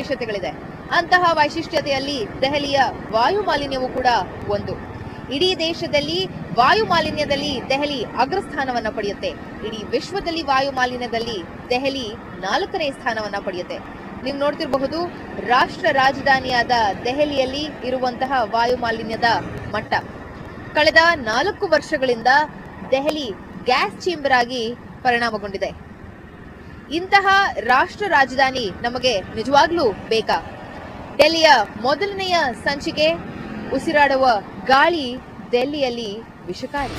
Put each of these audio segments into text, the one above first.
ವಿಶೇಷತೆಗಳಿದೆ ಅಂತಹ ವೈಶಿಷ್ಟ್ಯತೆಯಲ್ಲಿ ದೆಹಲಿಯ ವಾಯು ಮಾಲಿನ್ಯವೂ ಕೂಡ ಒಂದು ಇಡೀ ದೇಶದಲ್ಲಿ ವಾಯು ಮಾಲಿನ್ಯದಲ್ಲಿ ದೆಹಲಿ ಅಗ್ರಸ್ಥಾನವನ್ನ ಪಡೆಯುತ್ತೆ ಇಡೀ ವಿಶ್ವದಲ್ಲಿ ವಾಯು ಮಾಲಿನ್ಯದಲ್ಲಿ ದೆಹಲಿ ನಾಲ್ಕನೇ ಸ್ಥಾನವನ್ನ ಪಡೆಯುತ್ತೆ ನೀವು ನೋಡ್ತಿರಬಹುದು ರಾಷ್ಟ್ರ ರಾಜಧಾನಿಯಾದ ದೆಹಲಿಯಲ್ಲಿ ಇರುವಂತಹ ವಾಯು ಮಾಲಿನ್ಯದ ಮಟ್ಟ ಕಳೆದ ನಾಲ್ಕು ವರ್ಷಗಳಿಂದ ದೆಹಲಿ ಗ್ಯಾಸ್ ಚೇಂಬರ್ ಆಗಿ ಪರಿಣಾಮಗೊಂಡಿದೆ ಇಂತಹ ರಾಷ್ಟ್ರ ರಾಜಧಾನಿ ನಮಗೆ ನಿಜವಾಗ್ಲೂ ಬೇಕಾ ಡೆಲ್ಲಿಯ ಮೊದಲನೆಯ ಸಂಚಿಕೆ ಉಸಿರಾಡುವ ಗಾಳಿ ದೆಲ್ಲಿಯಲ್ಲಿ ವಿಷಕಾರಿ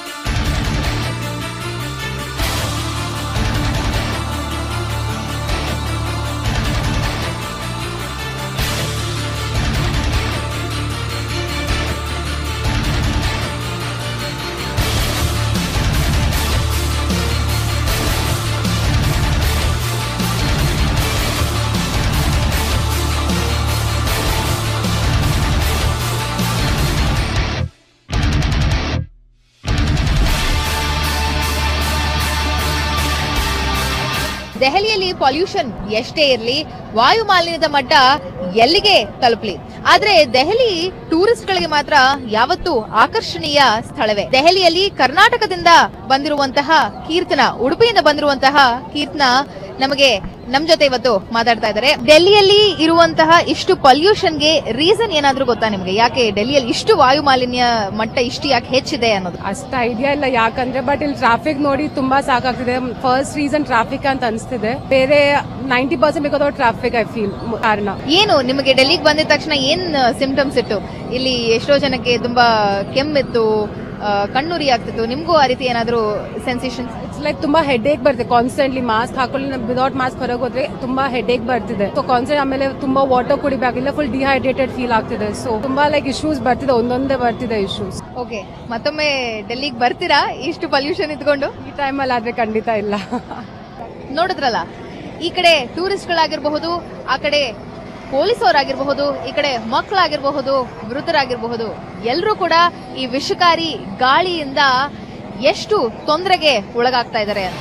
ದೆಹಲಿಯಲ್ಲಿ ಪೊಲ್ಯೂಷನ್ ಎಷ್ಟೇ ಇರಲಿ ವಾಯು ಮಾಲಿನ್ಯದ ಮಟ್ಟ ಎಲ್ಲಿಗೆ ತಲುಪಲಿ ಆದ್ರೆ ದೆಹಲಿ ಟೂರಿಸ್ಟ್ ಗಳಿಗೆ ಮಾತ್ರ ಯಾವತ್ತೂ ಆಕರ್ಷಣೀಯ ಸ್ಥಳವೇ ದೆಹಲಿಯಲ್ಲಿ ಕರ್ನಾಟಕದಿಂದ ಬಂದಿರುವಂತಹ ಕೀರ್ತನ ಉಡುಪಿಯಿಂದ ಬಂದಿರುವಂತಹ ಕೀರ್ತನ ನಮಗೆ ನಮ್ ಜೊತೆ ಇವತ್ತು ಮಾತಾಡ್ತಾ ಇದ್ದಾರೆ ಡೆಲ್ಲಿಯಲ್ಲಿ ಇರುವಂತಹ ಇಷ್ಟು ಪೊಲ್ಯೂಷನ್ಗೆ ರೀಸನ್ ಏನಾದ್ರೂ ಗೊತ್ತಾ ನಿಮ್ಗೆ ಯಾಕೆ ಡೆಲ್ಲಿಯಲ್ಲಿ ಇಷ್ಟು ವಾಯು ಮಾಲಿನ್ಯ ಮಟ್ಟ ಇಷ್ಟು ಯಾಕೆ ಹೆಚ್ಚಿದೆ ಅನ್ನೋದು ಅಷ್ಟು ಐಡಿಯಾ ಇಲ್ಲ ಯಾಕಂದ್ರೆ ಬಟ್ ಇಲ್ಲಿ ಟ್ರಾಫಿಕ್ ನೋಡಿ ತುಂಬಾ ಸಾಕಾಗ್ತಿದೆ ಫಸ್ಟ್ ರೀಸನ್ ಟ್ರಾಫಿಕ್ ಅಂತ ಅನಿಸ್ತಿದೆ ಬೇರೆ ninety percent because of traffic I feel ಕಾರಣ ಏನು ನಿಮಗೆ ಡೆಲ್ಲಿಗೆ ಬಂದಿದ ತಕ್ಷಣ ಏನ್ ಸಿಂಪ್ಟಮ್ಸ್ ಇತ್ತು ಇಲ್ಲಿ ಎಷ್ಟೋ ಜನಕ್ಕೆ ತುಂಬಾ ಕೆಮ್ಮಿತ್ತು ಆ, ಕಣ್ಣುರಿ ಆಗ್ತಿತ್ತು ನಿಮ್ಗೂ ಆ ರೀತಿ ಏನಾದ್ರೂ ಸೆನ್ಸೇಷನ್ಸ್ ಇಟ್ಸ್ ಲೈಕ್ ತುಂಬಾ ಹೆಡ್ಏಕ್ ಬರ್ತಿದೆ ಕಾನ್ಸ್ಟೆಂಟ್ಲಿ ಮಾಸ್ಕ್ ಹಾಕೊಳ್ಳಿ ವಿದೌಟ್ ಮಾಸ್ಕ್ ಹೊರಗೆ ಹೋದ್ರೆ ತುಂಬಾ ಹೆಡ್ಏಕ್ ಬರ್ತಿದೆ ಸೊ ಕಾನ್ಸ್ಟೆಂಟ್ ಆಮೇಲೆ ತುಂಬಾ ವಾಟರ್ ಕುಡಿಬೇಕಿಲ್ಲ ಫುಲ್ ಡಿಹೈಡ್ರೇಟೆಡ್ ಫೀಲ್ ಆಗ್ತಿದೆ ಸೊ ತುಂಬಾ ಲೈಕ್ ಇಶ್ಯೂಸ್ ಬರ್ತಿದೆ ಒಂದೊಂದೇ ಬರ್ತಿದೆ ಇಶ್ಯೂಸ್ ಓಕೆ ಮತ್ತೊಮ್ಮೆ ಡೆಲ್ಲಿಗೆ ಬರ್ತೀರಾ ಇಷ್ಟು ಪೊಲ್ಯೂಷನ್ ಇದ್ಕೊಂಡು ಈ ಟೈಮಲ್ಲಿ ಆದ್ರೆ ಖಂಡಿತ ಇಲ್ಲ ನೋಡಿದ್ರಲ್ಲ ಈ ಕಡೆ ಟೂರಿಸ್ಟ್ಗಳಾಗಿರಬಹುದು ಆ ಕಡೆ ಪೊಲೀಸವರಾಗಿರಬಹುದು ಈ ಕಡೆ ಮಕ್ಕಳಾಗಿರಬಹುದು ವೃದ್ಧರಾಗಿರಬಹುದು ಎಲ್ಲರೂ ಕೂಡ ಈ ವಿಷಕಾರಿ ಗಾಳಿಯಿಂದ ಎಷ್ಟು ತೊಂದರೆಗೆ ಒಳಗಾಗ್ತಾ ಇದ್ದಾರೆ ಅಂತ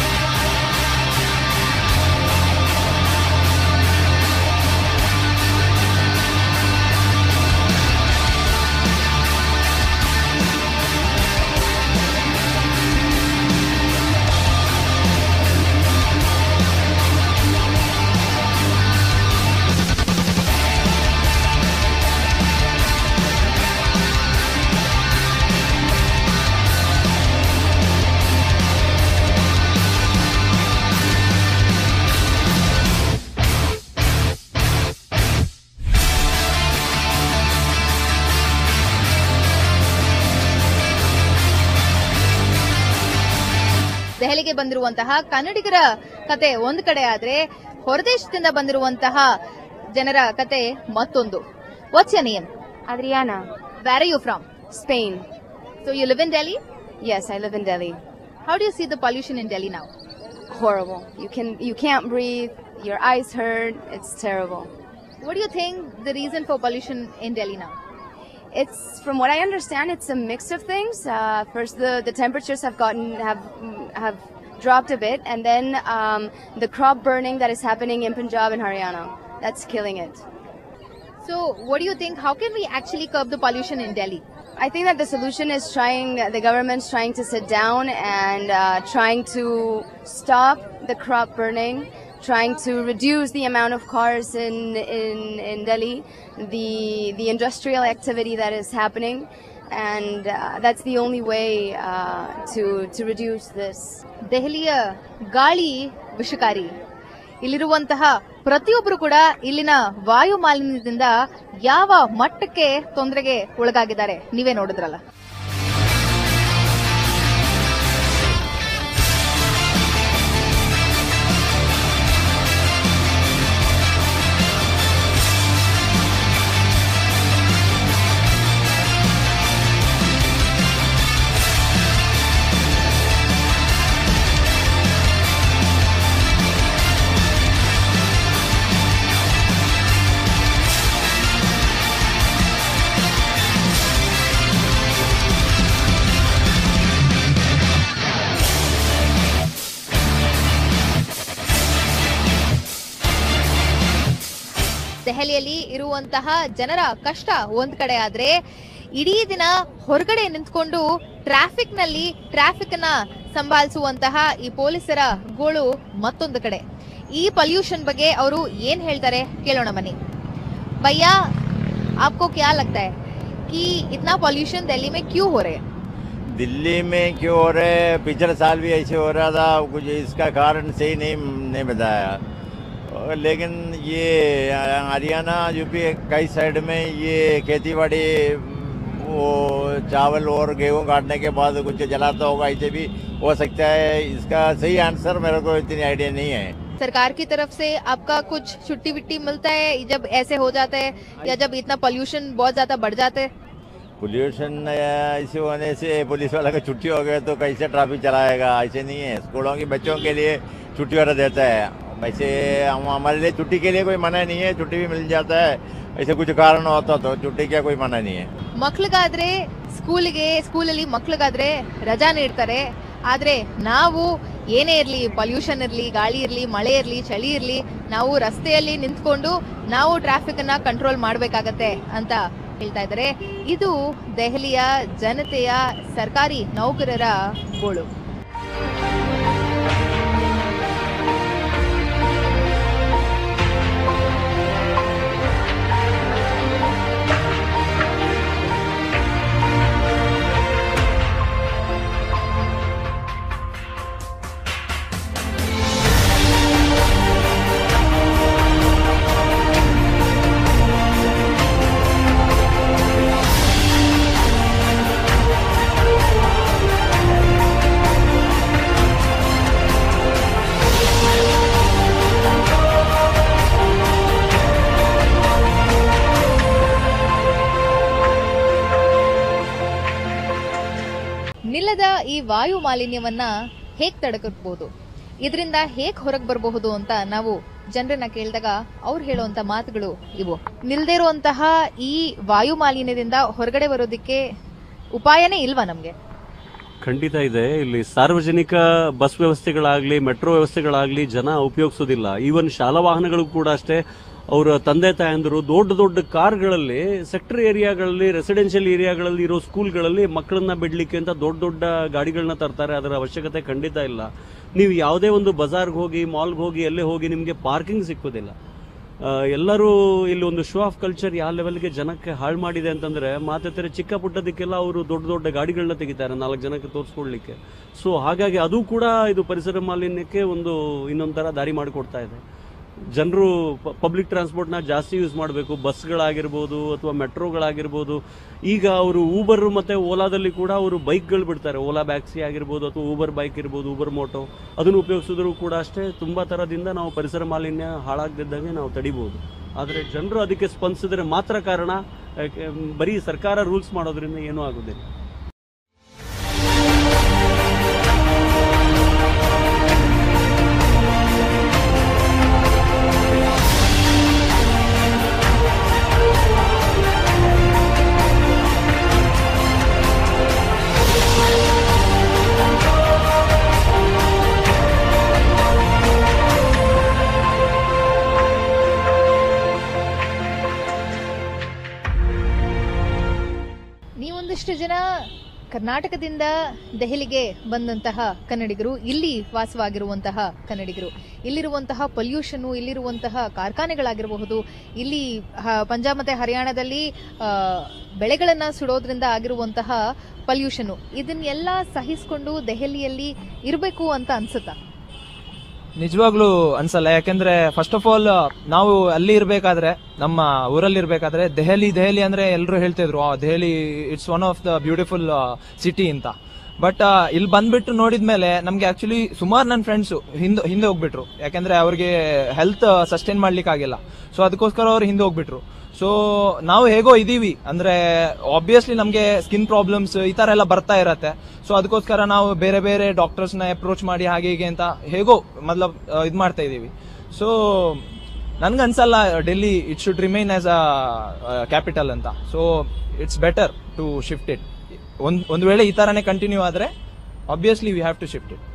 ದೆಹಲಿಗೆ ಬಂದಿರುವಂತಹ ಕನ್ನಡಿಗರ ಕತೆ ಒಂದ್ ಕಡೆ ಆದ್ರೆ ಹೊರದೇಶದಿಂದ ಬಂದಿರುವಂತಹ ಜನರ ಕತೆ ಮತ್ತೊಂದು what's your name Adriana, where you from Spain. So you live in Delhi Yes, I live in Delhi. How do you see the pollution in Delhi ನಾವು Horrible. You can you can't breathe. Your eyes hurt. It's terrible. What do you think the reason for pollution in Delhi now? It's from what I understand, it's a mix of things. Uh, first, the, the temperatures have gotten have have dropped a bit, and then um, the crop burning that is happening in Punjab and Haryana. That's killing it. So, what do you think? How can we actually curb the pollution in Delhi? I think that the solution is trying, the government's trying to sit down and uh, trying to stop the crop burning, trying to reduce the amount of cars in, in, in Delhi, the, the industrial activity that is happening, and uh, that's the only way uh, to, to reduce this. ದೆಹಲಿಯ ಗಾಳಿ ವಿಷಕಾರಿ ಇಲ್ಲಿರುವಂತಹ ಪ್ರತಿಯೊಬ್ಬರು ಕೂಡ ಇಲ್ಲಿನ ವಾಯು ಮಾಲಿನ್ಯದಿಂದ ಯಾವ ಮಟ್ಟಕ್ಕೆ ತೊಂದರೆಗೆ ಒಳಗಾಗಿದ್ದಾರೆ ನೀವೇ ನೋಡಿದ್ರಲ್ಲ ದೆಹಲಿಯಲ್ಲಿ ಇರುವಂತಹ ಜನರ ಕಷ್ಟ ಒಂದ್ ಕಡೆ ಆದ್ರೆ ಇಡೀ ದಿನ ಹೊರಗಡೆ ನಿಂತ್ಕೊಂಡು ಟ್ರಾಫಿಕ್ ನಲ್ಲಿ ಟ್ರಾಫಿಕ್ ನ ಸಂಭಾಳಿಸುವಂತಹ ಈ ಪೊಲೀಸರ ಗೋಳು ಮತ್ತೊಂದು ಕಡೆ ಈ ಪೊಲ್ಯೂಷನ್ ಬಗ್ಗೆ ಅವರು ಏನ್ ಹೇಳ್ತಾರೆ ಕೇಳೋಣ ಬನ್ನಿ भैया आपको क्या लगता है कि इतना पॉल्यूशन दिल्ली में क्यों हो रहे हैं दिल्ली में क्यों हो रहे हैं पिछले साल भी ऐसे हो रहा था कुछ इसका कारण सही नहीं नहीं बताया और लेकिन ये हरियाणा यूपी कई साइड में ये खेती बाड़ी वो चावल और गेहूं काटने के बाद कुछ जलाता होगा ऐसे भी हो सकता है इसका सही आंसर मेरे को इतनी आइडिया नहीं है सरकार की तरफ से आपका कुछ छुट्टी विट्टी मिलता है जब ऐसे हो जाता है या जब इतना पॉल्यूशन बहुत ज्यादा बढ़ जाता है पोल्यूशन ऐसे होने से पुलिस वाला का छुट्टी हो गया तो कैसे ट्रैफिक चलाएगा ऐसे नहीं है स्कूलों के बच्चों के लिए छुट्टी वाला देता है वैसे हम हमारे लिए छुट्टी के लिए कोई मना नहीं है छुट्टी भी मिल जाता है ऐसे कुछ कारण होता तो छुट्टी का कोई मना नहीं है ಮಕ್ಳಿಗಾದ್ರೆ ಸ್ಕೂಲಿಗೆ ಸ್ಕೂಲಲ್ಲಿ ಮಕ್ಳಿಗಾದ್ರೆ ರಜಾ ನೀಡ್ತಾರೆ ಆದ್ರೆ ನಾವು ಏನೇ ಇರ್ಲಿ ಪೊಲ್ಯೂಷನ್ ಇರ್ಲಿ ಗಾಳಿ ಇರ್ಲಿ ಮಳೆ ಇರ್ಲಿ ಚಳಿ ಇರ್ಲಿ ನಾವು ರಸ್ತೆಯಲ್ಲಿ ನಿಂತ್ಕೊಂಡು ನಾವು ಟ್ರಾಫಿಕ್ ಅನ್ನ ಕಂಟ್ರೋಲ್ ಮಾಡ್ಬೇಕಾಗತ್ತೆ ಅಂತ ಹೇಳ್ತಾ ಇದ್ದಾರೆ ಇದು ದೆಹಲಿಯ ಜನತೆಯ ಸರ್ಕಾರಿ ನೌಕರರ ಗೋಳು ನಿಲ್ಲದ ಈ ವಾಯು ಮಾಲಿನ್ಯವನ್ನ ಹೇಗ್ ತಡೆಗಟ್ಟಬಹುದು ಇದರಿಂದ ಹೇಗ್ ಹೊರಗ್ ಬರಬಹುದು ಅಂತ ನಾವು ಜನರನ್ನ ಕೇಳಿದಾಗ ಅವ್ರು ಹೇಳುವಂತ ಮಾತುಗಳು ಇವು ನಿಲ್ದೇ ಇರುವಂತಹ ಈ ವಾಯು ಮಾಲಿನ್ಯದಿಂದ ಹೊರಗಡೆ ಬರೋದಕ್ಕೆ ಉಪಾಯನೇ ಇಲ್ವಾ ನಮ್ಗೆ ಖಂಡಿತ ಇದೆ ಇಲ್ಲಿ ಸಾರ್ವಜನಿಕ ಬಸ್ ವ್ಯವಸ್ಥೆಗಳಾಗ್ಲಿ ಮೆಟ್ರೋ ವ್ಯವಸ್ಥೆಗಳಾಗ್ಲಿ ಜನ ಉಪಯೋಗಿಸೋದಿಲ್ಲ ಈವನ್ ಶಾಲಾ ವಾಹನಗಳು ಕೂಡ ಅಷ್ಟೇ ಅವರ ತಂದೆ ತಾಯಂದಿರು ದೊಡ್ಡ ದೊಡ್ಡ ಕಾರ್ಗಳಲ್ಲಿ ಸೆಕ್ಟರ್ ಏರಿಯಾಗಳಲ್ಲಿ ರೆಸಿಡೆನ್ಷಿಯಲ್ ಏರಿಯಾಗಳಲ್ಲಿ ಇರೋ ಸ್ಕೂಲ್ಗಳಲ್ಲಿ ಮಕ್ಕಳನ್ನ ಬಿಡ್ಲಿಕ್ಕೆ ಅಂತ ದೊಡ್ಡ ದೊಡ್ಡ ಗಾಡಿಗಳನ್ನ ತರ್ತಾರೆ ಅದರ ಅವಶ್ಯಕತೆ ಖಂಡಿತ ಇಲ್ಲ ನೀವು ಯಾವುದೇ ಒಂದು ಬಜಾರ್ಗೆ ಹೋಗಿ ಮಾಲ್ಗೆ ಹೋಗಿ ಎಲ್ಲೇ ಹೋಗಿ ನಿಮಗೆ ಪಾರ್ಕಿಂಗ್ ಸಿಕ್ಕೋದಿಲ್ಲ ಆ, ಎಲ್ಲರೂ ಇಲ್ಲಿ ಒಂದು ಶೋ ಆಫ್ ಕಲ್ಚರ್ ಯಾವ ಲೆವೆಲ್ಗೆ ಜನಕ್ಕೆ ಹಾಳು ಮಾಡಿದೆ ಅಂತಂದ್ರೆ ಮಾತಾಡ್ತಾರೆ ಚಿಕ್ಕ ಪುಟ್ಟದಕ್ಕೆಲ್ಲ ಅವರು ದೊಡ್ಡ ದೊಡ್ಡ ಗಾಡಿಗಳನ್ನ ತೆಗಿತಾರೆ ನಾಲ್ಕು ಜನಕ್ಕೆ ತೋರಿಸ್ಕೊಡ್ಲಿಕ್ಕೆ ಸೊ ಹಾಗಾಗಿ ಅದು ಕೂಡ ಇದು ಪರಿಸರ ಮಾಲಿನ್ಯಕ್ಕೆ ಒಂದು ಇನ್ನೊಂಥರ ದಾರಿ ಮಾಡಿಕೊಡ್ತಾ ಇದೆ ಜನರು ಪಬ್ಲಿಕ್ ಟ್ರಾನ್ಸ್ಪೋರ್ಟ್ನ ಜಾಸ್ತಿ ಯೂಸ್ ಮಾಡಬೇಕು ಬಸ್ಗಳಾಗಿರ್ಬೋದು ಅಥವಾ ಮೆಟ್ರೋಗಳಾಗಿರ್ಬೋದು ಈಗ ಅವರು ಊಬರ್ ಮತ್ತೆ ಓಲಾದಲ್ಲಿ ಕೂಡ ಅವರು ಬೈಕ್ಗಳು ಬಿಡ್ತಾರೆ ಓಲಾ ಬ್ಯಾಕ್ಸಿ ಆಗಿರ್ಬೋದು ಅಥವಾ ಊಬರ್ ಬೈಕ್ ಇರ್ಬೋದು ಊಬರ್ ಮೋಟೋ ಅದನ್ನು ಉಪಯೋಗಿಸಿದ್ರು ಕೂಡ ಅಷ್ಟೇ ತುಂಬ ಥರದಿಂದ ನಾವು ಪರಿಸರ ಮಾಲಿನ್ಯ ಹಾಳಾಗದಿದ್ದಂಗೆ ನಾವು ತಡಿಬೋದು ಆದರೆ ಜನರು ಅದಕ್ಕೆ ಸ್ಪಂದಿಸಿದ್ರೆ ಮಾತ್ರ ಕಾರಣ ಯಾಕೆ, ಬರೀ ಸರ್ಕಾರ ರೂಲ್ಸ್ ಮಾಡೋದ್ರಿಂದ ಏನೂ ಆಗೋದಿಲ್ಲ ನೀವೊಂದಿಷ್ಟು ಜನ ಕರ್ನಾಟಕದಿಂದ ದೆಹಲಿಗೆ ಬಂದಂತಹ ಕನ್ನಡಿಗರು ಇಲ್ಲಿ ವಾಸವಾಗಿರುವಂತಹ ಕನ್ನಡಿಗರು ಇಲ್ಲಿರುವಂತಹ ಪೊಲ್ಯೂಷನ್ ಇಲ್ಲಿರುವಂತಹ ಕಾರ್ಖಾನೆಗಳಾಗಿರಬಹುದು ಇಲ್ಲಿ ಹ- ಪಂಜಾಬ್ ಮತ್ತೆ ಹರಿಯಾಣದಲ್ಲಿ ಆ, ಬೆಳೆಗಳನ್ನ ಸುಡೋದ್ರಿಂದ ಆಗಿರುವಂತಹ ಪೊಲ್ಯೂಷನ್ ಇದನ್ನೆಲ್ಲ ಸಹಿಸ್ಕೊಂಡು ದೆಹಲಿಯಲ್ಲಿ ಇರಬೇಕು ಅಂತ ಅನ್ಸುತ್ತಾ ನಿಜವಾಗ್ಲೂ ಅನ್ಸಲ್ಲ ಯಾಕೆಂದ್ರೆ ಫಸ್ಟ್ ಆಫ್ ಆಲ್ ನಾವು ಅಲ್ಲಿ ಇರ್ಬೇಕಾದ್ರೆ ನಮ್ಮ ಊರಲ್ಲಿ ಇರ್ಬೇಕಾದ್ರೆ ದೆಹಲಿ ದೆಹಲಿ ಅಂದ್ರೆ ಎಲ್ಲರೂ ಹೇಳ್ತಿದ್ರು ಆ Delhi it's one of the beautiful city ಅಂತ ಬಟ್ ಇಲ್ಲಿ ಬಂದ್ಬಿಟ್ಟು ನೋಡಿದ್ಮೇಲೆ ನಮ್ಗೆ ಆಕ್ಚುಲಿ ಸುಮಾರು ನನ್ನ ಫ್ರೆಂಡ್ಸ್ ಹಿಂದೆ ಹಿಂದೆ ಹೋಗ್ಬಿಟ್ರು ಯಾಕೆಂದ್ರೆ ಅವ್ರಿಗೆ ಹೆಲ್ತ್ ಸಸ್ಟೈನ್ ಮಾಡ್ಲಿಕ್ಕೆ ಆಗಿಲ್ಲ ಸೊ ಅದಕ್ಕೋಸ್ಕರ ಅವ್ರು ಹಿಂದೆ ಹೋಗ್ಬಿಟ್ರು ಸೊ ನಾವು ಹೇಗೋ ಇದೀವಿ ಅಂದ್ರೆ ಆಬ್ವಿಯಸ್ಲಿ ನಮಗೆ ಸ್ಕಿನ್ ಪ್ರಾಬ್ಲಮ್ಸ್ ಈ ತರ ಎಲ್ಲ ಬರ್ತಾ ಇರತ್ತೆ ಸೊ ಅದಕ್ಕೋಸ್ಕರ ನಾವು ಬೇರೆ ಬೇರೆ ಡಾಕ್ಟರ್ಸ್ ನ ಅಪ್ರೋಚ್ ಮಾಡಿ ಹಾಗೆ ಹೀಗೆ ಅಂತ ಹೇಗೋ ಮತ್ಲಬ್ ಇದು ಮಾಡ್ತಾ ಇದೀವಿ ಸೊ ನನ್ಗೆ ಅನ್ಸಲ್ಲ Delhi it should remain as a capital ಅಂತ so it's better to shift it ಒಂದ್ ಒಂದ್ ವೇಳೆ ಈ ತರನೇ ಕಂಟಿನ್ಯೂ ಆದ್ರೆ obviously we have to shift it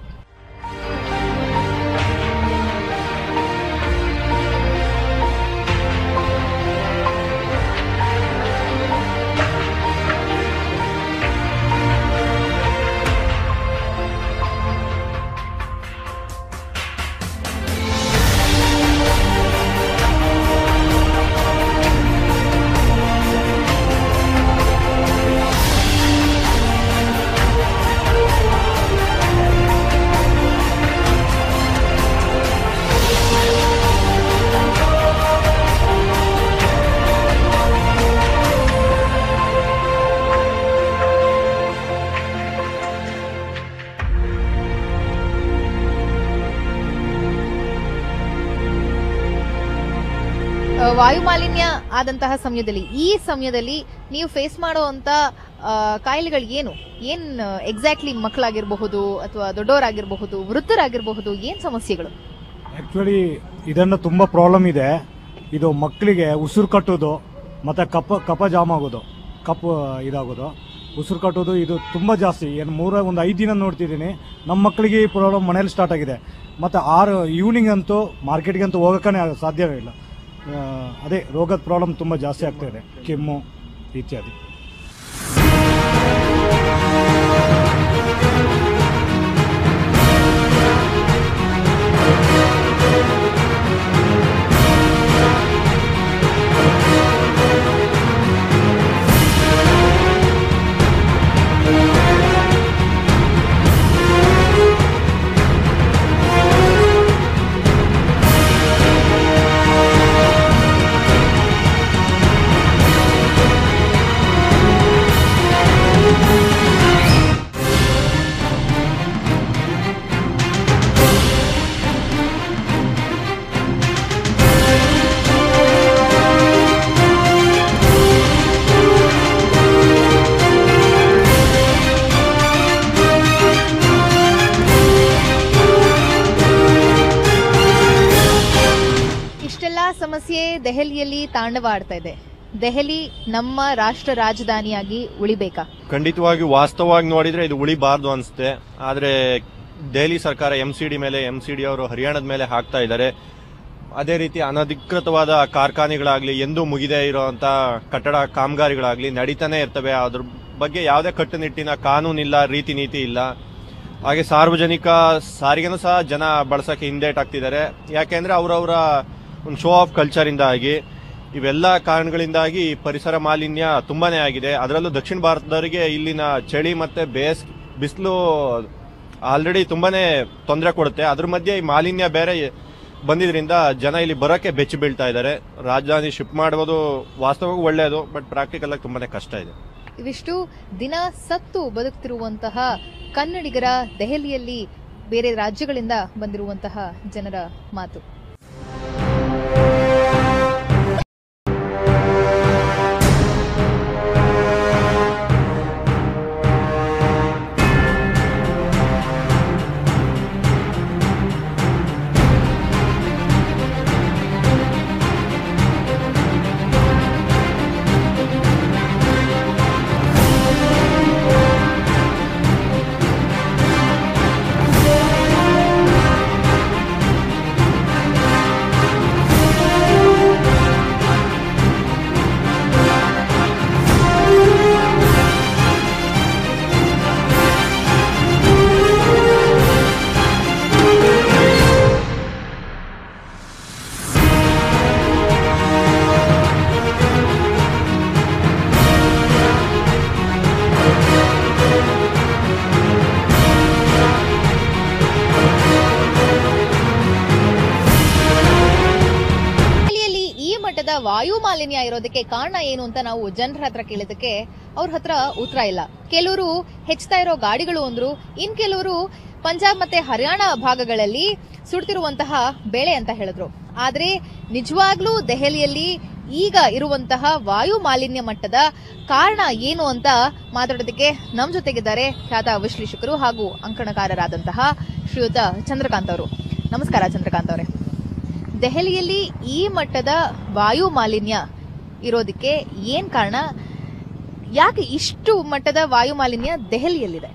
ವಾಯು ಮಾಲಿನ್ಯ ಆದಂತಹ ಸಮಯದಲ್ಲಿ ಈ ಸಮಯದಲ್ಲಿ ನೀವು ಫೇಸ್ ಮಾಡುವಂತ ಆ, ಕಾಯಿಲೆಗಳು ಏನು ಏನ್ ಎಕ್ಸಾಕ್ಟ್ಲಿ ಮಕ್ಕಳಾಗಿರಬಹುದು ಅಥವಾ ದೊಡ್ಡವರಾಗಿರಬಹುದು ವೃದ್ಧರಾಗಿರಬಹುದು ಏನ್ ಸಮಸ್ಯೆಗಳು ಆ್ಯಕ್ಚುಲಿ ಇದನ್ನು ತುಂಬ ಪ್ರಾಬ್ಲಮ್ ಇದೆ ಇದು ಮಕ್ಕಳಿಗೆ ಉಸಿರು ಕಟ್ಟೋದು ಮತ್ತು ಕಪ ಕಪ ಜಾಮ್ ಆಗೋದು ಕಪ್ ಇದಾಗೋದು ಉಸಿರು ಕಟ್ಟೋದು ಇದು ತುಂಬ ಜಾಸ್ತಿ ಏನು ಮೂರ ಒಂದು ಐದು ದಿನ ನೋಡ್ತಿದ್ದೀನಿ ನಮ್ಮ ಮಕ್ಕಳಿಗೆ ಈ ಪ್ರಾಬ್ಲಮ್ ಮನೇಲಿ ಸ್ಟಾರ್ಟ್ ಆಗಿದೆ ಮತ್ತು ಆರು ಈವ್ನಿಂಗ್ ಅಂತೂ ಮಾರ್ಕೆಟ್ಗೆ ಅಂತೂ ಹೋಗೋಕ್ಕೇ ಸಾಧ್ಯವೇ ಇಲ್ಲ ಆ, ಅದೇ ರೋಗದ ಪ್ರಾಬ್ಲಮ್ ತುಂಬ ಜಾಸ್ತಿ ಆಗ್ತಾ ಇದೆ ಕೆಮ್ಮು ಇತ್ಯಾದಿ ಇಷ್ಟೆಲ್ಲ ಸಮಸ್ಯೆ ದೆಹಲಿಯಲ್ಲಿ ತಾಂಡವಾಡ್ತಾ ಇದೆ ದೆಹಲಿ ನಮ್ಮ ರಾಷ್ಟ್ರ ರಾಜಧಾನಿಯಾಗಿ ಉಳಿಬೇಕಾ ಖಂಡಿತವಾಗಿ ವಾಸ್ತವವಾಗಿ ನೋಡಿದ್ರೆ ಇದು ಉಳಿಬಾರ್ದು ಅನ್ಸುತ್ತೆ ಆದ್ರೆ ದೆಹಲಿ ಸರ್ಕಾರ ಎಂ ಸಿ ಡಿ ಮೇಲೆ ಎಂ ಸಿ ಡಿ ಅವರು ಹರಿಯಾಣದ ಮೇಲೆ ಹಾಕ್ತಾ ಇದ್ದಾರೆ ಅದೇ ರೀತಿ ಅನಧಿಕೃತವಾದ ಕಾರ್ಖಾನೆಗಳಾಗ್ಲಿ ಎಂದೂ ಮುಗಿದೇ ಇರುವಂತ ಕಟ್ಟಡ ಕಾಮಗಾರಿಗಳಾಗ್ಲಿ ನಡೀತಾನೆ ಇರ್ತವೆ ಅದ್ರ ಬಗ್ಗೆ ಯಾವುದೇ ಕಟ್ಟುನಿಟ್ಟಿನ ಕಾನೂನಿಲ್ಲ ರೀತಿ ನೀತಿ ಇಲ್ಲ ಹಾಗೆ ಸಾರ್ವಜನಿಕ ಸಾರಿಗೆನೂ ಸಹ ಜನ ಬಳಸಕ್ಕೆ ಹಿಂದೇಟಾಗ್ತಿದ್ದಾರೆ ಯಾಕೆಂದ್ರೆ ಅವರವರ ಒಂದು ಶೋ ಆಫ್ ಕಲ್ಚರ್ ಇಂದಾಗಿ ಇವೆಲ್ಲ ಕಾರಣಗಳಿಂದಾಗಿ ಪರಿಸರ ಮಾಲಿನ್ಯ ತುಂಬಾನೇ ಆಗಿದೆ ಅದರಲ್ಲೂ ದಕ್ಷಿಣ ಭಾರತದವರಿಗೆ ಇಲ್ಲಿನ ಚಳಿ ಮತ್ತೆ ಬೇಸ್ ಬಿಸಿಲು ಆಲ್ರೆಡಿ ತುಂಬಾನೇ ತೊಂದರೆ ಕೊಡುತ್ತೆ ಅದ್ರ ಮಧ್ಯೆ ಈ ಮಾಲಿನ್ಯ ಬೇರೆ ಬಂದಿದ್ರಿಂದ ಜನ ಇಲ್ಲಿ ಬರೋಕೆ ಬೆಚ್ಚಿ ಬೀಳ್ತಾ ಇದ್ದಾರೆ ರಾಜಧಾನಿ ಶಿಫ್ಟ್ ಮಾಡುವುದು ವಾಸ್ತವವಾಗಿ ಒಳ್ಳೆಯದು ಬಟ್ ಪ್ರಾಕ್ಟಿಕಲ್ ಆಗಿ ತುಂಬಾನೇ ಕಷ್ಟ ಇದೆ ಇವಿಷ್ಟು ದಿನ ಸತ್ತು ಬದುಕ್ತಿರುವಂತಹ ಕನ್ನಡಿಗರ ದೆಹಲಿಯಲ್ಲಿ ಬೇರೆ ರಾಜ್ಯಗಳಿಂದ ಬಂದಿರುವಂತಹ ಜನರ ಮಾತು ದೆಹಲಿಯಲ್ಲಿ ಈ ಮಟ್ಟದ ವಾಯು ಮಾಲಿನ್ಯ ಇರೋದಕ್ಕೆ ಕಾರಣ ಏನು ಅಂತ ನಾವು ಜನರ ಹತ್ರ ಕೇಳಿದಕ್ಕೆ ಅವ್ರ ಹತ್ರ ಉತ್ತರ ಇಲ್ಲ ಕೆಲವರು ಹೆಚ್ಚುತ್ತಾ ಇರೋ ಗಾಡಿಗಳು ಅಂದ್ರು ಇನ್ ಕೆಲವರು ಪಂಜಾಬ್ ಮತ್ತೆ ಹರಿಯಾಣ ಭಾಗಗಳಲ್ಲಿ ಸುಡ್ತಿರುವಂತಹ ಬೆಳೆ ಅಂತ ಹೇಳಿದ್ರು ಆದ್ರೆ ನಿಜವಾಗ್ಲೂ ದೆಹಲಿಯಲ್ಲಿ ಈಗ ಇರುವಂತಹ ವಾಯು ಮಾಲಿನ್ಯ ಮಟ್ಟದ ಕಾರಣ ಏನು ಅಂತ ಮಾತಾಡೋದಕ್ಕೆ ನಮ್ ಜೊತೆಗಿದ್ದಾರೆ ಖ್ಯಾತ ವಿಶ್ಲೇಷಕರು ಹಾಗೂ ಅಂಕಣಕಾರರಾದಂತಹ ಶ್ರೀಯುತ ಚಂದ್ರಕಾಂತ್ ಅವರು ನಮಸ್ಕಾರ ಚಂದ್ರಕಾಂತ್ ಅವರೇ ದೆಹಲಿಯಲ್ಲಿ ಈ ಮಟ್ಟದ ವಾಯು ಮಾಲಿನ್ಯ ಇರೋದಕ್ಕೆ ಏನ್ ಕಾರಣ ಯಾಕೆ ಇಷ್ಟು ಮಟ್ಟದ ವಾಯು ಮಾಲಿನ್ಯ ದೆಹಲಿಯಲ್ಲಿದೆ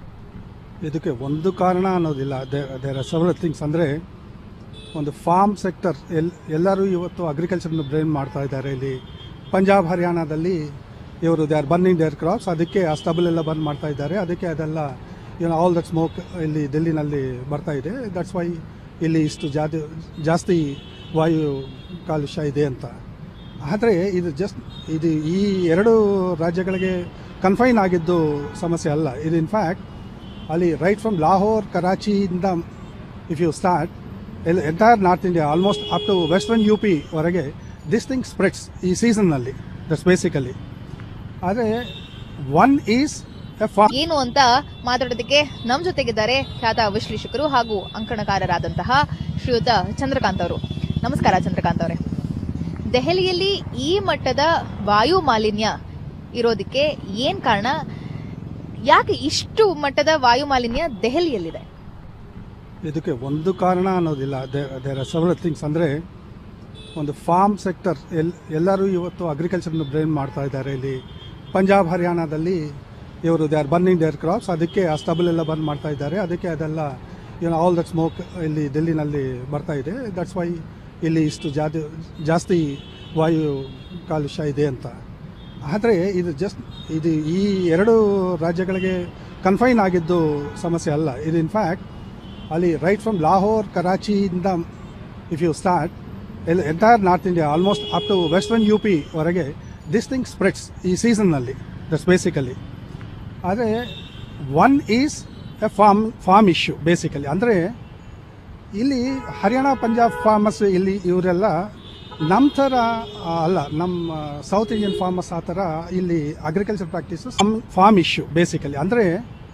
ಇದಕ್ಕೆ ಒಂದು ಕಾರಣ ಅನ್ನೋದಿಲ್ಲ ದೇರ್ ಆರ್ ಸೆವರಲ್ ಥಿಂಗ್ಸ್ ಅಂದರೆ ಒಂದು ಫಾರ್ಮ್ ಸೆಕ್ಟರ್ ಎಲ್ ಎಲ್ಲರೂ ಇವತ್ತು ಅಗ್ರಿಕಲ್ಚರ್ನ ಬ್ರೇನ್ ಮಾಡ್ತಾ ಇದ್ದಾರೆ ಇಲ್ಲಿ ಪಂಜಾಬ್ ಹರಿಯಾಣದಲ್ಲಿ ಇವರು they are burning their crops ಅದಕ್ಕೆ ಆ stubble ಎಲ್ಲ ಬಂದ್ ಮಾಡ್ತಾ ಇದ್ದಾರೆ ಅದಕ್ಕೆ ಅದೆಲ್ಲ ಏನೋ ಆಲ್ ದಟ್ ಸ್ಮೋಕ್ ಇಲ್ಲಿ ಡೆಲ್ಲಿನಲ್ಲಿ ಬರ್ತಾ ಇದೆ ದಟ್ಸ್ ವೈ ಇಲ್ಲಿ ಇಷ್ಟು ಜಾತಿ ಜಾಸ್ತಿ ವಾಯು ಕಾಲುಷ್ಯ ಇದೆ ಅಂತ ಆದರೆ ಇದು ಜಸ್ಟ್ ಇದು ಈ ಎರಡು ರಾಜ್ಯಗಳಿಗೆ ಕನ್ಫೈನ್ ಆಗಿದ್ದು ಸಮಸ್ಯೆ ಅಲ್ಲ ಇದು ಇನ್ಫ್ಯಾಕ್ಟ್ ಅಲ್ಲಿ ರೈಟ್ ಫ್ರಮ್ ಲಾಹೋರ್ ಕರಾಚಿಯಿಂದ if you start entire north India almost up to western U P ವರೆಗೆ ದಿಸ್ ಥಿಂಗ್ ಸ್ಪ್ರೆಡ್ಸ್ ಈ ಸೀಸನ್ನಲ್ಲಿ ದಟ್ಸ್ ಬೇಸಿಕಲಿ ಆದರೆ ಒನ್ ಈಸ್ ಎ ಫಾ ಏನು ಅಂತ ಮಾತಾಡೋದಕ್ಕೆ ನಮ್ ಜೊತೆಗಿದ್ದಾರೆ ಖ್ಯಾತ ವಿಶ್ಲೇಷಕರು ಹಾಗೂ ಅಂಕಣಕಾರರಾದಂತಹ ಶ್ರೀಯುತ ಚಂದ್ರಕಾಂತ್ ಅವರು ನಮಸ್ಕಾರ ಚಂದ್ರಕಾಂತ್ ಅವರೇ ದೆಹಲಿಯಲ್ಲಿ ಈ ಮಟ್ಟದ ವಾಯು ಮಾಲಿನ್ಯ ಇರೋದಕ್ಕೆ ಏನ್ ಕಾರಣ ಯಾಕೆ ಇಷ್ಟು ಮಟ್ಟದ ವಾಯು ಮಾಲಿನ್ಯ ದೆಹಲಿಯಲ್ಲಿದೆ ಇದಕ್ಕೆ ಒಂದು ಕಾರಣ ಅನ್ನೋದಿಲ್ಲ ದೇರ್ ಆರ್ ಸೆವರಲ್ ಥಿಂಗ್ಸ್ ಅಂದರೆ ಒಂದು ಫಾರ್ಮ್ ಸೆಕ್ಟರ್ ಎಲ್ ಎಲ್ಲರೂ ಇವತ್ತು ಅಗ್ರಿಕಲ್ಚರ್ನ ಬ್ರೇನ್ ಮಾಡ್ತಾ ಇದ್ದಾರೆ ಇಲ್ಲಿ ಪಂಜಾಬ್ ಹರಿಯಾಣದಲ್ಲಿ ಇವರು they are burning their crops ಅದಕ್ಕೆ ಆ ಸ್ಟಬಲ್ ಎಲ್ಲ ಬಂದ್ ಮಾಡ್ತಾ ಇದ್ದಾರೆ ಅದಕ್ಕೆ ಅದೆಲ್ಲ ಏನು ಆಲ್ ದಟ್ ಸ್ಮೋಕ್ ಇಲ್ಲಿ ಡೆಲ್ಲಿನಲ್ಲಿ ಬರ್ತಾ ಇದೆ ದಟ್ಸ್ ವೈ ಇಲ್ಲಿ ಇಷ್ಟು ಜಾತಿ ಜಾಸ್ತಿ ವಾಯು ಕಾಲುಷ್ಯ ಇದೆ ಅಂತ ಆದರೆ ಇದು ಜಸ್ಟ್ ಇದು ಈ ಎರಡು ರಾಜ್ಯಗಳಿಗೆ ಕನ್ಫೈನ್ ಆಗಿದ್ದು ಸಮಸ್ಯೆ ಅಲ್ಲ ಇದು ಇನ್ಫ್ಯಾಕ್ಟ್ ಅಲ್ಲಿ ರೈಟ್ ಫ್ರಮ್ ಲಾಹೋರ್ ಕರಾಚಿಯಿಂದ if you start entire north India almost up to western U P ವರೆಗೆ ದಿಸ್ ಥಿಂಗ್ ಸ್ಪ್ರೆಡ್ಸ್ ಈ ಸೀಸನ್ನಲ್ಲಿ ದಟ್ಸ್ ಬೇಸಿಕಲಿ ಆದರೆ one is a farm farm issue basically ಅಂದರೆ ಇಲ್ಲಿ ಹರಿಯಾಣ ಪಂಜಾಬ್ ಫಾರ್ಮರ್ಸ್ ಇಲ್ಲಿ ಇವರೆಲ್ಲ ನಮ್ಮ ಥರ ಆ, ಅಲ್ಲ ನಮ್ಮ ಸೌತ್ ಇಂಡಿಯನ್ ಫಾರ್ಮರ್ಸ್ ಆ ಥರ ಇಲ್ಲಿ agriculture practices farm issue basically ಅಂದರೆ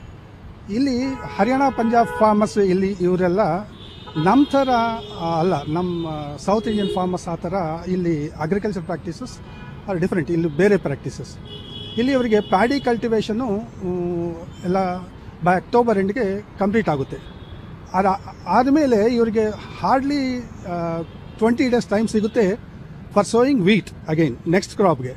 ಇಲ್ಲಿ ಹರಿಯಾಣ ಪಂಜಾಬ್ ಫಾರ್ಮರ್ಸ್ ಇಲ್ಲಿ ಇವರೆಲ್ಲ ನಮ್ಮ ಥರ ಆ, ಅಲ್ಲ ನಮ್ಮ ಸೌತ್ ಇಂಡಿಯನ್ ಫಾರ್ಮರ್ಸ್ ಆ ಥರ ಇಲ್ಲಿ ಅಗ್ರಿಕಲ್ಚರ್ ಪ್ರಾಕ್ಟೀಸಸ್ ಆರ್ ಡಿಫ್ರೆಂಟ್ ಇಲ್ಲಿ ಬೇರೆ ಪ್ರಾಕ್ಟೀಸಸ್ ಇಲ್ಲಿ ಅವರಿಗೆ ಪ್ಯಾಡಿ ಕಲ್ಟಿವೇಷನ್ನು ಎಲ್ಲ ಬೈ ಅಕ್ಟೋಬರ್ ಎಂಡ್ಗೆ ಕಂಪ್ಲೀಟ್ ಆಗುತ್ತೆ ಅದ ಆದಮೇಲೆ ಇವರಿಗೆ ಹಾರ್ಡ್ಲಿ ಟ್ವೆಂಟಿ ಡೇಸ್ ಟೈಮ್ ಸಿಗುತ್ತೆ for sowing wheat again next ಕ್ರಾಪ್ಗೆ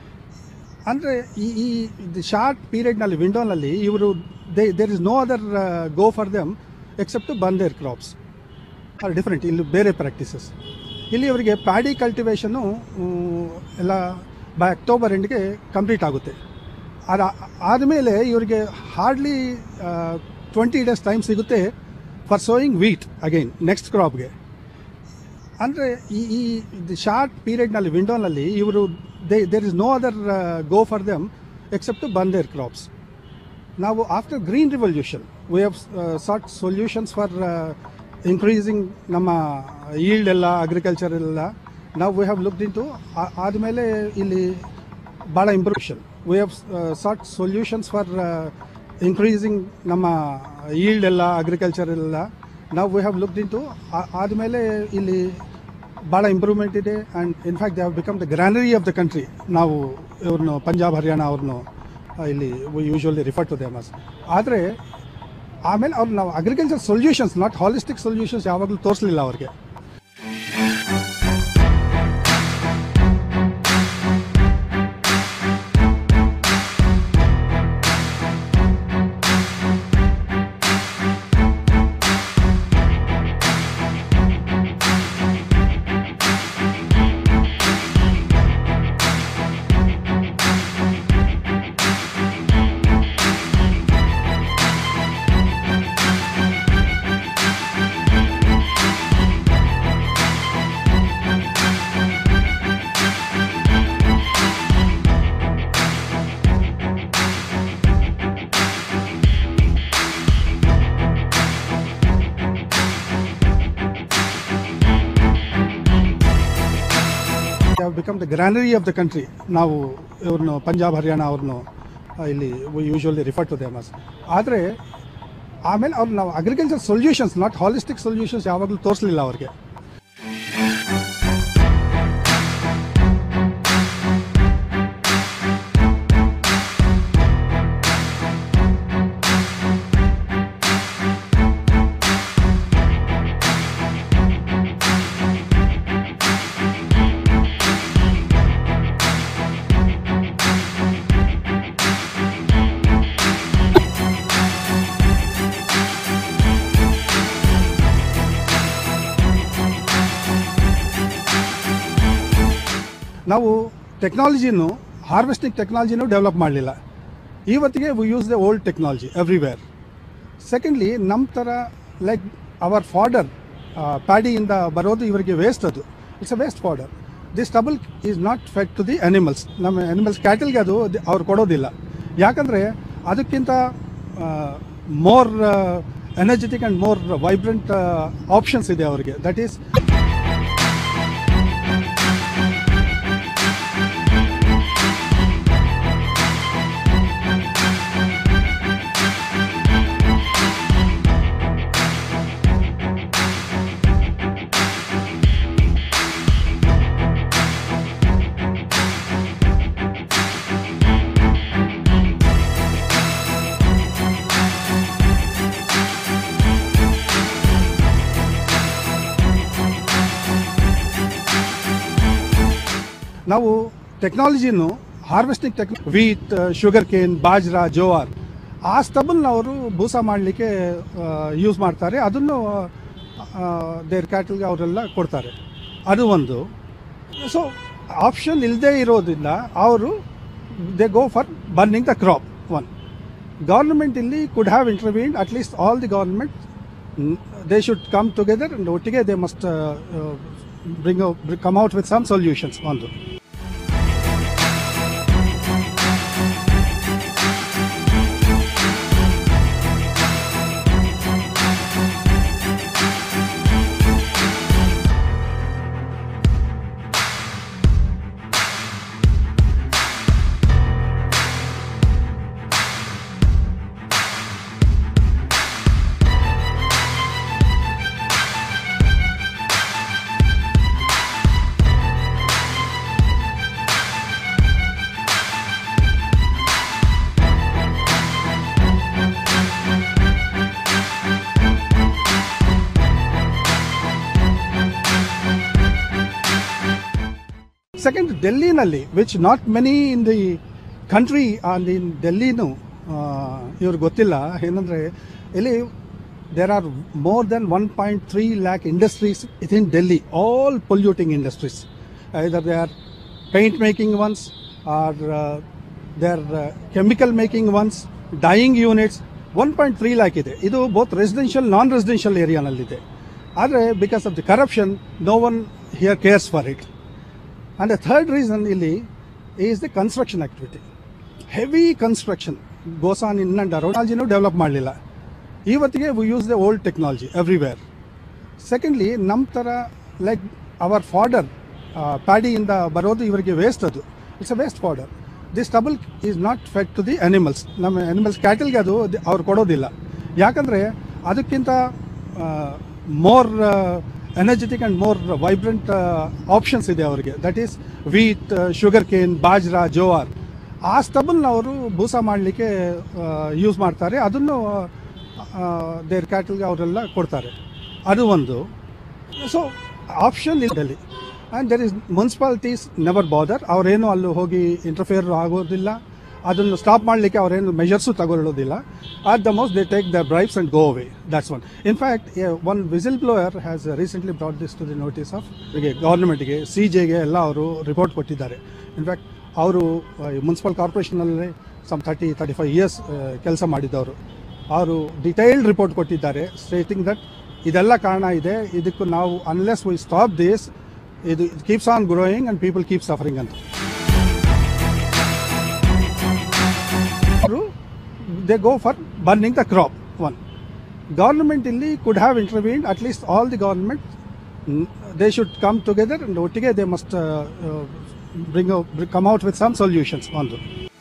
ಅಂದರೆ ಈ ಈ ಶಾರ್ಟ್ ಪೀರಿಯಡ್ನಲ್ಲಿ ವಿಂಡೋನಲ್ಲಿ ಇವರು they there is no other go for them except to burn their crops are different ಇಲ್ಲಿ ಬೇರೆ ಪ್ರಾಕ್ಟೀಸಸ್ ಇಲ್ಲಿ ಅವರಿಗೆ ಪ್ಯಾಡಿ ಕಲ್ಟಿವೇಷನ್ನು ಎಲ್ಲ ಬೈ ಅಕ್ಟೋಬರ್ ಎಂಡ್ಗೆ ಕಂಪ್ಲೀಟ್ ಆಗುತ್ತೆ ಅದ ಆದಮೇಲೆ ಇವರಿಗೆ ಹಾರ್ಡ್ಲಿ ಟ್ವೆಂಟಿ ಡೇಸ್ ಟೈಮ್ ಸಿಗುತ್ತೆ for sowing wheat again next ಕ್ರಾಪ್ಗೆ ಅಂದರೆ ಈ ಈ ಶಾರ್ಟ್ ಪೀರಿಯಡ್ನಲ್ಲಿ ವಿಂಡೋನಲ್ಲಿ ಇವರು they there is no other go for them except to burn their crops ನಾವು after green revolution we have sought solutions for increasing ನಮ್ಮ ಈಲ್ಡ್ ಎಲ್ಲ ಅಗ್ರಿಕಲ್ಚರ್ ಎಲ್ಲ ನಾವು ವಿ ಹ್ಯಾವ್ ಲುಕ್ಡ್ ಇಂಟು ಆದಮೇಲೆ ಇಲ್ಲಿ ಭಾಳ improvement we have sought solutions for increasing ನಮ್ಮ yield ಎಲ್ಲ ಅಗ್ರಿಕಲ್ಚರ್ ಎಲ್ಲ ನಾವು ವಿ ಹ್ಯಾವ್ ಲುಕ್ಡ್ ಇಂಟು ಆದಮೇಲೆ ಇಲ್ಲಿ ಭಾಳ ಇಂಪ್ರೂವ್ಮೆಂಟ್ ಇದೆ and in fact they have become the granary of the country ನಾವು ಇವ್ರನ್ನು ಪಂಜಾಬ್ ಹರಿಯಾಣ ಅವ್ರನ್ನು ಇಲ್ಲಿ usually refer to them as ಆದರೆ ಆಮೇಲೆ ಅವ್ರು ನಾವು agriculture solutions not holistic solutions ಯಾವಾಗಲೂ ತೋರಿಸಲಿಲ್ಲ ಅವ್ರಿಗೆ have become the granary of the country ನಾವು ಇವ್ರನ್ನು ಪಂಜಾಬ್ ಹರಿಯಾಣ ಅವ್ರನ್ನು ಇಲ್ಲಿ usually refer to them as ಆದರೆ ಆಮೇಲೆ ಅವ್ರು ನಾವು agriculture solutions not holistic solutions ಯಾವಾಗಲೂ ತೋರಿಸಲಿಲ್ಲ ಅವ್ರಿಗೆ ನಾವು ಟೆಕ್ನಾಲಜಿನೂ ಹಾರ್ವೆಸ್ಟಿಂಗ್ ಟೆಕ್ನಾಲಜಿನೂ ಡೆವಲಪ್ ಮಾಡಲಿಲ್ಲ ಇವತ್ತಿಗೆ we use the old technology everywhere secondly ನಮ್ಮ ಥರ ಲೈಕ್ ಅವರ್ ಫಾಡರ್ ಪ್ಯಾಡಿಯಿಂದ ಬರೋದು ಇವರಿಗೆ ವೇಸ್ಟ್ ಅದು it's a waste fodder this stubble is not fed to the animals ನಮ್ಮ ಅನಿಮಲ್ಸ್ ಕ್ಯಾಟಲ್ಗೆ ಅದು ದಿ- ಅವ್ರು ಕೊಡೋದಿಲ್ಲ ಯಾಕಂದರೆ ಅದಕ್ಕಿಂತ more energetic and more vibrant options ಇದೆ ಅವರಿಗೆ ದಟ್ ಈಸ್ ನಾವು ಟೆಕ್ನಾಲಜಿನು harvesting tech wheat sugarcane bajra jowar ಆ ಸ್ಟಬಲ್ನ ಅವರು ಬೂಸ ಮಾಡಲಿಕ್ಕೆ ಯೂಸ್ ಮಾಡ್ತಾರೆ ಅದನ್ನು ದೇರ್ ಕ್ಯಾಟಲ್ಗೆ ಅವರೆಲ್ಲ ಕೊಡ್ತಾರೆ ಅದು ಒಂದು ಸೊ ಆಪ್ಷನ್ ಇಲ್ಲದೆ ಇರೋದ್ರಿಂದ ಅವರು they go for burning the crop one government ಇಲ್ಲಿ could have intervene at least all the government they should come together and ಒಟ್ಟಿಗೆ they must bring come out with some solutions ಒಂದು second ಡೆಲ್ಲಿನಲ್ಲಿ which not many in the country on in ಡೆಲ್ಲಿನೂ ಇವ್ರಿಗೆ ಗೊತ್ತಿಲ್ಲ ಏನಂದರೆ ಇಲ್ಲಿ there are more than one point three lakh industries with in Delhi all polluting industries either they are paint making ones are they are chemical making ones dyeing units one point three lakh ಇದೆ ಇದು both residential non residential ಏರಿಯಾನಲ್ಲಿದೆ ಆದರೆ because of the corruption no one here cares for it and the third reason ಇಲ್ಲಿ is the construction activity heavy construction goes on in and around ಟೆಕ್ನಾಲಜಿನೂ develop ಮಾಡಲಿಲ್ಲ ಇವತ್ತಿಗೆ we use the old technology everywhere secondly ನಮ್ಮ ಥರ like our fodder ಪ್ಯಾಡಿಯಿಂದ ಬರೋದು ಇವರಿಗೆ waste ಅದು it's a waste fodder this stubble is not fed to the animals ನಮ್ಮ animals ಕ್ಯಾಟಲ್ಗೆ ಅದು ದಿ- ಅವ್ರು ಕೊಡೋದಿಲ್ಲ ಯಾಕಂದರೆ ಅದಕ್ಕಿಂತ more energetic and more vibrant options ಇದೆ ಅವರಿಗೆ that is wheat sugarcane bajra jowar ಆ ಸ್ಟಬಲ್ನ ಅವರು ಬೂಸ ಮಾಡಲಿಕ್ಕೆ ಯೂಸ್ ಮಾಡ್ತಾರೆ ಅದನ್ನು ದೇರ್ ಕ್ಯಾಟಲ್ಗೆ ಅವರೆಲ್ಲ ಕೊಡ್ತಾರೆ ಅದು ಒಂದು so option Delhi and there is municipalities never bother ಅವರೇನು ಅಲ್ಲಿ ಹೋಗಿ ಇಂಟರ್ಫಿಯರ್ ಆಗೋದಿಲ್ಲ ಅದನ್ನು ಸ್ಟಾಪ್ ಮಾಡಲಿಕ್ಕೆ ಅವರೇನು ಮೆಷರ್ಸು ತಗೊಳ್ಳೋದಿಲ್ಲ at the most they take the bribes and go away that's one in fact one whistleblower has recently brought this to the notice of ಗೌರ್ಮೆಂಟ್ಗೆ C ಜೆಗೆ ಎಲ್ಲ ಅವರು ರಿಪೋರ್ಟ್ ಕೊಟ್ಟಿದ್ದಾರೆ ಇನ್ಫ್ಯಾಕ್ಟ್ ಅವರು ಮುನ್ಸಿಪಲ್ ಕಾರ್ಪೊರೇಷನಲ್ಲಿ some thirty thirty five years ಕೆಲಸ ಮಾಡಿದ್ದವರು ಅವರು ಡಿಟೈಲ್ಡ್ ರಿಪೋರ್ಟ್ ಕೊಟ್ಟಿದ್ದಾರೆ ಸ್ಟೇಟಿಂಗ್ ದಟ್ ಇದೆಲ್ಲ ಕಾರಣ ಇದೆ ಇದಕ್ಕೂ ನಾವು ಅನ್ಲೆಸ್ ವಿ ಸ್ಟಾಪ್ ದಿಸ್ ಇದು keeps on growing and people keep suffering ಅಂತ ಅವರು they go for burning the crop one government ಇಲ್ಲಿ could have intervene at least all the government they should come together and ಒಟ್ಟಿಗೆ they must bring come out with some solutions ಒಂದು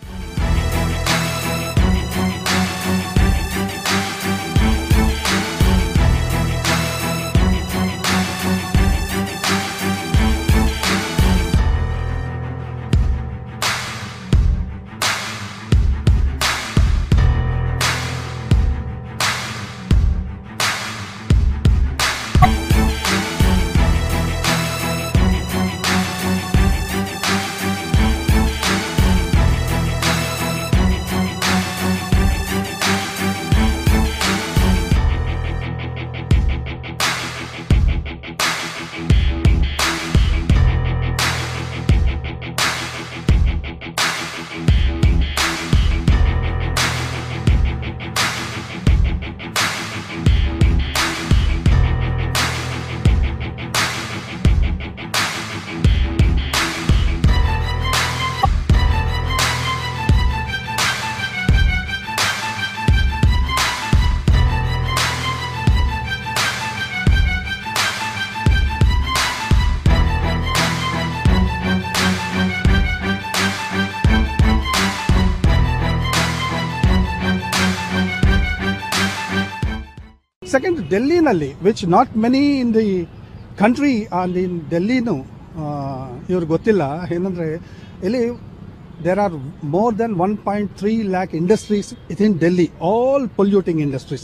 second ಡೆಲ್ಲಿನಲ್ಲಿ which not many in the country on in ಡೆಲ್ಲಿನೂ ಇವ್ರಿಗೆ ಗೊತ್ತಿಲ್ಲ ಏನಂದರೆ ಇಲ್ಲಿ there are more than one point three lakh industries with in Delhi all polluting industries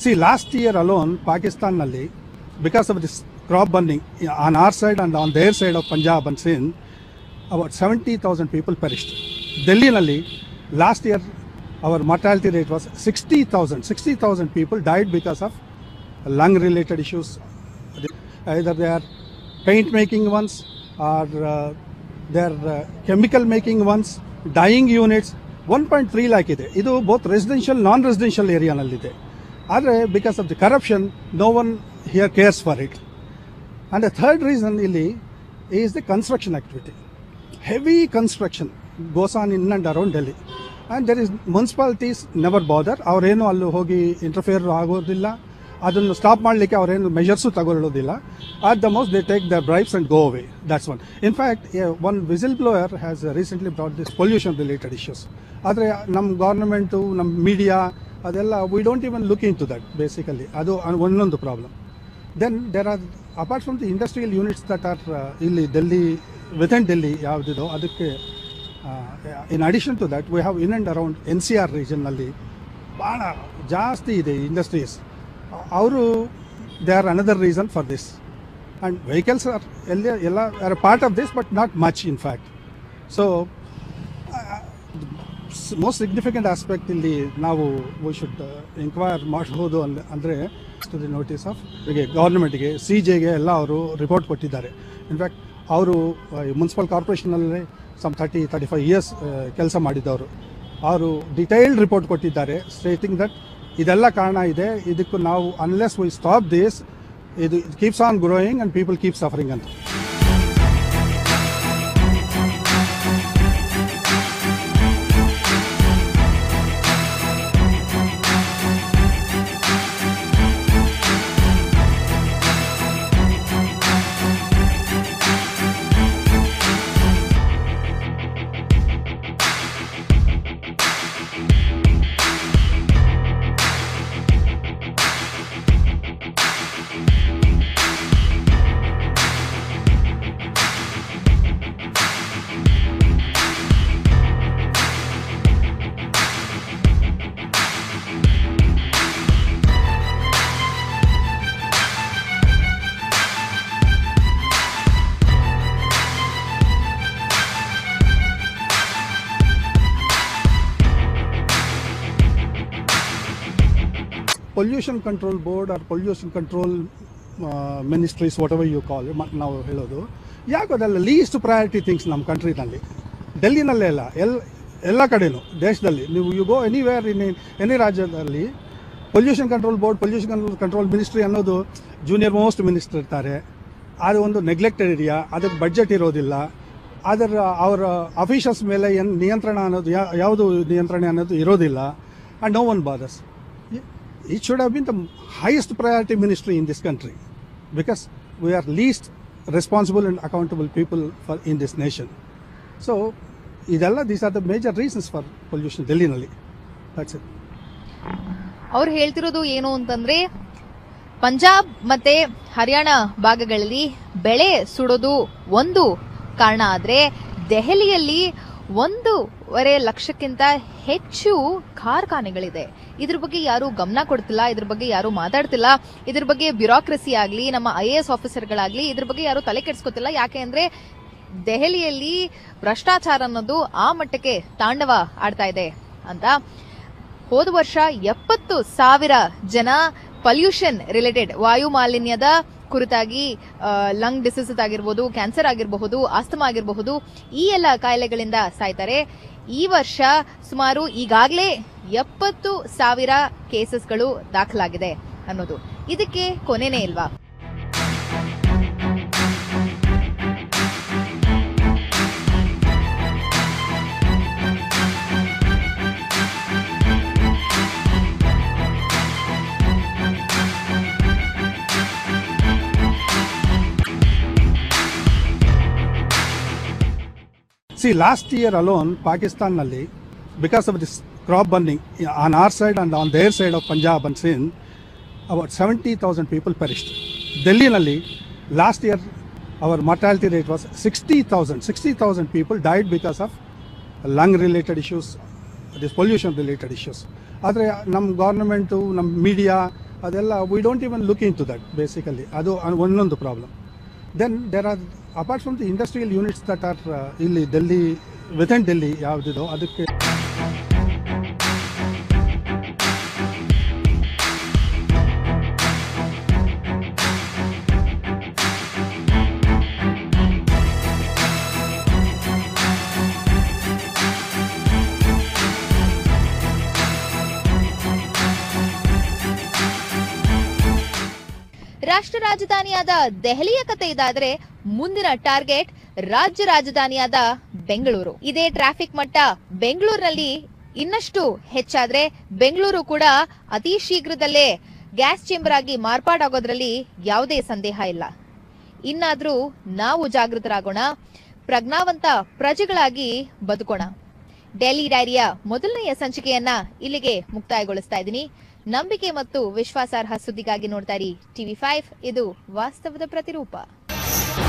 see last year alone ಪಾಕಿಸ್ತಾನ್ನಲ್ಲಿ because of this crop burning on our side and on their side of Punjab and Sindh about 70,000 people perished. Delhi last year our mortality rate was 60,000. 60,000 people died because of lung related issues. Either they are paint making ones or uh, they are uh, chemical making ones, dying units. 1.3 lakh ಇದೆ ಇದು both residential non residential ಏರಿಯಾನಲ್ಲಿದೆ ಆದರೆ because of the corruption no one here cares for it And the third reason ಇಲ್ಲಿ is the construction activity. Heavy construction goes on in and around Delhi. And there is municipalities never bother. ಅವರೇನು ಅಲ್ಲಿ ಹೋಗಿ interfere ಆಗೋದಿಲ್ಲ ಅದನ್ನು stop ಮಾಡಲಿಕ್ಕೆ ಅವರೇನು measures ತಗೊಳ್ಳೋದಿಲ್ಲ at the most they take the bribes and go away that's one in fact one whistleblower has recently brought this pollution related issues ಆದರೆ ನಮ್ಮ ಗೌರ್ಮೆಂಟು ನಮ್ಮ ಮೀಡಿಯಾ ಅದೆಲ್ಲ we don't even look into that basically ಅದು ಒಂದೊಂದು problem then there are apart from the industrial units that are ಇಲ್ಲಿ Delhi within Delhi ಯಾವುದಿದೋ ಅದಕ್ಕೆ in addition to that we have in and around N C R ರೀಜನ್ನಲ್ಲಿ ಭಾಳ ಜಾಸ್ತಿ ಇದೆ industries ಅವರು they are another reason for this and vehicles are ಎಲ್ಲ ಎಲ್ಲ are part of this but not much in fact so most significant aspect ಇಲ್ಲಿ ನಾವು we should enquire ಮಾಡ್ಬೋದು ಅನ್ ಅಂದರೆ ಟು ದಿ ನೋಟಿಸ್ ಆಫ್ ಗೌರ್ಮೆಂಟ್ಗೆ ಸಿ ಜೆಗೆ ಎಲ್ಲ ಅವರು ರಿಪೋರ್ಟ್ ಕೊಟ್ಟಿದ್ದಾರೆ ಇನ್ಫ್ಯಾಕ್ಟ್ ಅವರು ಮುನ್ಸಿಪಲ್ ಕಾರ್ಪೊರೇಷನಲ್ಲಿ some thirty thirty five years ಕೆಲಸ ಮಾಡಿದವರು ಅವರು ಡಿಟೈಲ್ಡ್ ರಿಪೋರ್ಟ್ ಕೊಟ್ಟಿದ್ದಾರೆ ಸ್ಟೇಟಿಂಗ್ ದಟ್ ಇದೆಲ್ಲ ಕಾರಣ ಇದೆ ಇದಕ್ಕೂ ನಾವು ಅನ್ಲೆಸ್ ವಿ ಸ್ಟಾಪ್ ದಿಸ್ ಇದು keeps on growing and people keep suffering ಅಂತ pollution control board or pollution control ministries whatever you call ನಾವು ಹೇಳೋದು ಯಾಕೆ ಅದೆಲ್ಲ ಲೀಸ್ಟ್ ಪ್ರಯಾರಿಟಿ ಥಿಂಗ್ಸ್ ನಮ್ಮ ಕಂಟ್ರಿನಲ್ಲಿ ಡೆಲ್ಲಿನಲ್ಲೇ ಅಲ್ಲ ಎಲ್ ಎಲ್ಲ ಕಡೆನೂ ದೇಶದಲ್ಲಿ ನೀವು you go anywhere in any ರಾಜ್ಯದಲ್ಲಿ pollution control board pollution control ministry ಅನ್ನೋದು ಜೂನಿಯರ್ ಮೋಸ್ಟ್ ಮಿನಿಸ್ಟರ್ ಇರ್ತಾರೆ ಅದು ಒಂದು ನೆಗ್ಲೆಕ್ಟೆಡ್ ಏರಿಯಾ ಅದಕ್ಕೆ ಬಡ್ಜೆಟ್ ಇರೋದಿಲ್ಲ ಅದರ ಅವರ ಅಫಿಷಿಯಲ್ಸ್ ಮೇಲೆ ಏನು ನಿಯಂತ್ರಣ ಅನ್ನೋದು ಯಾ- ಯಾವುದು ನಿಯಂತ್ರಣ ಅನ್ನೋದು ಇರೋದಿಲ್ಲ and no one bothers it should have been the highest priority ministry in this country because we are least responsible and accountable people for in this nation. So, ಇದೆಲ್ಲ these are the major reasons for pollution ಡೆಲ್ಲಿನಲ್ಲಿ that's it ಅವ್ರು ಹೇಳ್ತಿರೋದು ಏನು ಅಂತಂದ್ರೆ ಪಂಜಾಬ್ ಮತ್ತೆ ಹರಿಯಾಣ ಭಾಗಗಳಲ್ಲಿ ಬೆಳೆ ಸುಡೋದು ಒಂದು ಕಾರಣ ಆದ್ರೆ ದೆಹಲಿಯಲ್ಲಿ ಒಂದೂವರೆ ಲಕ್ಷಕ್ಕಿಂತ ಹೆಚ್ಚು ಕಾರ್ಖಾನೆಗಳಿದೆ ಇದ್ರ ಬಗ್ಗೆ ಯಾರು ಗಮನ ಕೊಡ್ತಿಲ್ಲ ಇದ್ರ ಬಗ್ಗೆ ಯಾರು ಮಾತಾಡ್ತಿಲ್ಲ ಇದ್ರ ಬಗ್ಗೆ ಬ್ಯೂರೋಕ್ರಸಿ ಆಗ್ಲಿ ನಮ್ಮ ಐ ಎ ಎಸ್ ಆಫೀಸರ್ಗಳಾಗ್ಲಿ ಇದ್ರ ಬಗ್ಗೆ ಯಾರು ತಲೆ ಕೆಡಿಸ್ಕೊತಿಲ್ಲ ಯಾಕೆ ಅಂದ್ರೆ ದೆಹಲಿಯಲ್ಲಿ ಭ್ರಷ್ಟಾಚಾರ ಅನ್ನೋದು ಆ ಮಟ್ಟಕ್ಕೆ ತಾಂಡವ ಆಡ್ತಾ ಇದೆ ಅಂತ ಹೋದ ವರ್ಷ ಎಪ್ಪತ್ತು ಸಾವಿರ ಜನ ಪಲ್ಯೂಷನ್ ರಿಲೇಟೆಡ್ ವಾಯು ಮಾಲಿನ್ಯದ ಕುರಿತಾಗಿ ಲಂಗ್ ಡಿಸೀಸಸ್ ಆಗಿರ್ಬೋದು ಕ್ಯಾನ್ಸರ್ ಆಗಿರಬಹುದು ಆಸ್ತಮಾ ಆಗಿರಬಹುದು ಈ ಎಲ್ಲ ಕಾಯಿಲೆಗಳಿಂದ ಸಾಯ್ತಾರೆ ಈ ವರ್ಷ ಸುಮಾರು ಈಗಾಗಲೇ ಎಪ್ಪತ್ತು ಸಾವಿರ ಕೇಸಸ್ಗಳು ದಾಖಲಾಗಿದೆ ಅನ್ನೋದು ಇದಕ್ಕೆ ಕೊನೆನೇ ಇಲ್ವಾ ಸಿ ಲಾಸ್ಟ್ ಇಯರ್ ಅಲೋನ್ ಪಾಕಿಸ್ತಾನ್ನಲ್ಲಿ because of this crop burning on our side and on their side of Punjab and Sindh about 70,000 people perished. ಡೆಲ್ಲಿನಲ್ಲಿ last year our mortality rate was 60,000. 60,000 people died because of lung related issues, this pollution related issues. ಆದರೆ ನಮ್ಮ government ನಮ್ಮ media ಅದೆಲ್ಲ we don't even look into that basically ಅದು ಅನ್- ಒಂದೊಂದು problem then there are apart from the industrial units that are ಇಲ್ಲಿ Delhi within Delhi ಯಾವುದಿದೋ ಅದಕ್ಕೆ ರಾಷ್ಟ್ರ ರಾಜಧಾನಿಯಾದ ದೆಹಲಿಯ ಕತೆ ಇದಾದ್ರೆ ಮುಂದಿನ ಟಾರ್ಗೆಟ್ ರಾಜ್ಯ ರಾಜಧಾನಿಯಾದ ಬೆಂಗಳೂರು ಇದೇ ಟ್ರಾಫಿಕ್ ಮಟ್ಟ ಬೆಂಗಳೂರಿನಲ್ಲಿ ಇನ್ನಷ್ಟು ಹೆಚ್ಚಾದ್ರೆ ಬೆಂಗಳೂರು ಕೂಡ ಅತಿ ಶೀಘ್ರದಲ್ಲೇ ಗ್ಯಾಸ್ ಚೇಂಬರ್ ಆಗಿ ಮಾರ್ಪಾಡಾಗೋದ್ರಲ್ಲಿ ಯಾವುದೇ ಸಂದೇಹ ಇಲ್ಲ ಇನ್ನಾದ್ರೂ ನಾವು ಜಾಗೃತರಾಗೋಣ ಪ್ರಜ್ಞಾವಂತ ಪ್ರಜೆಗಳಾಗಿ ಬದುಕೋಣ ಡೆಲ್ಲಿ ಡೈರಿಯ ಮೊದಲನೆಯ ಸಂಚಿಕೆಯನ್ನ ಇಲ್ಲಿಗೆ ಮುಕ್ತಾಯಗೊಳಿಸ್ತಾ ಇದ್ದೀನಿ ನಂಬಿಕೆ ಮತ್ತು ವಿಶ್ವಾಸಾರ್ಹ ಸುದ್ದಿಗಾಗಿ ನೋಡ್ತಾ ಇರಿ ಟಿವಿ ಫೈವ್ ಇದು ವಾಸ್ತವದ ಪ್ರತಿರೂಪ